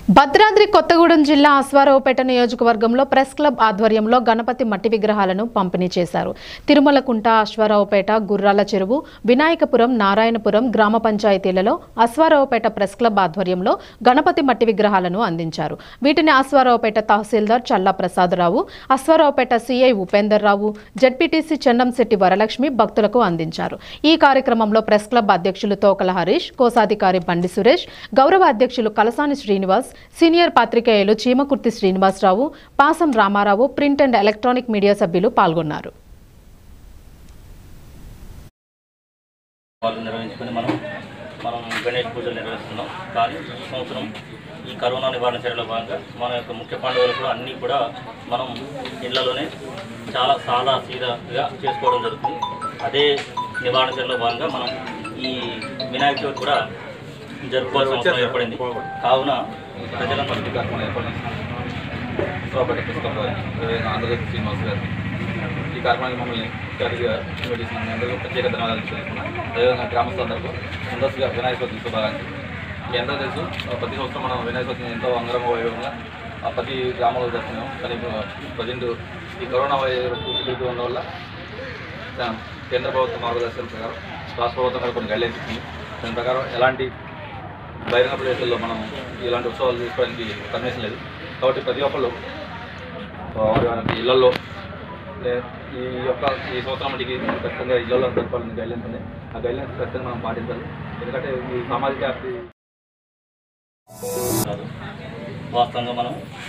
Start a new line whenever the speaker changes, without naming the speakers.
భద్రాద్రి కొత్తగూడెం జిల్లా అశ్వారావుపేట నియోజకవర్గంలో press club ఆధ్వర్యంలో గణపతి మట్టి విగ్రహాలను పంపిణీ చేశారు తిరుమలకుంట అశ్వారావుపేట గుర్రాల చెరువు వినాయకపురం నారాయణపురం గ్రామ పంచాయతీలలో అశ్వారావుపేట ప్రెస్ క్లబ్ ఆధ్వర్యంలో గణపతి మట్టి విగ్రహాలను అందించారు వీటిని అశ్వారావుపేట తహసీల్దార్ చల్లా ప్రసాదరావు అశ్వారావుపేట సిఐ ఉపేందర్ రావు జడ్పీటీసీ చెన్నంశెట్టి వరలక్ష్మి భక్తులకు అందించారు ఈ కార్యక్రమంలో ప్రెస్ క్లబ్ అధ్యక్షులు తోకల హరీష్ కోశాధికారి బండి సురేష్ గౌరవ అధ్యక్షులు కలసాని శ్రీనివాస్ సీనియర్ పాత్రికేయులు Chimakurthi Srinivasarao Pasam Ramarao print and electronic media సభ్యులు పాల్గొన్నారు
వాళ్ళు నిర్వహించుకొని మనం మనం గణేష్ పూజలు నిర్వహిస్తున్నాం కానీ ఈ సంవత్సరం ఈ కరోనా నివారణ చర్యలో భాగంగా మన యొక్క ముఖ్య పండుగలు కూడా అన్నీ కూడా మనం ఇళ్లలోనే చాలా సాదా సీదాగా చేసుకోవడం జరుగుతుంది అదే నివారణ చర్యలో భాగంగా మనం ఈ వినాయక చవితి కూడా జరుపుకోవాల్సిన అవసరం ఏర్పడింది కావున ప్రజలందరూ
ఈ కార్యక్రమం ఏర్పడింది సోపేట పుస్తకం ఆంధ్రప్రదేశ్ శ్రీనివాస్ గారు ఈ కార్యక్రమానికి మమ్మల్ని ముఖ్య అతిథిగా ఇన్వైట్ చేసిన మీ అందరికీ ప్రత్యేక ధన్యవాదాలు తెలుసుకున్నాం అదేవిధంగా గ్రామస్తులందరికీ ముందస్తుగా వినాయక చవితి శుభాకాంక్షలు మీ అందరూ తెలుసు ప్రతి సంవత్సరం మనం వినాయక చవితిని ఎంతో అంగరంగ వైభవంగా ఆ ప్రతి గ్రామంలో జరుపుకున్నాం కానీ ప్రజెంట్ ఈ కరోనా వైరస్ ఉధృతి ఉండడం వల్ల ఆ, కేంద్ర ప్రభుత్వ మార్గదర్శకాల ప్రకారం రాష్ట్ర ప్రభుత్వం కూడా కొన్ని గైడ్లైన్స్ ఇచ్చింది దాని ప్రకారం ఎలాంటి బహిరంగ ప్రదేశాల్లో మనం ఇలాంటి ఉత్సవాలు చేసుకోవడానికి పర్మిషన్ లేదు కాబట్టి ప్రతి ఒక్కళ్ళు ఆ, వారి వారి ఇళ్లలో లే- ఈ యొక్క ఈ సంవత్సరం మటుకి ఖచ్చితంగా ఇళ్లలో జరపాలని గైడ్లైన్స్ ఉన్నాయి ఆ గైడ్లైన్స్ ఖచ్చితంగా మనం పాటించాలి ఎందుకంటే ఈ సామాజిక వ్యాప్తి
కాదు వాస్తవంగా మనం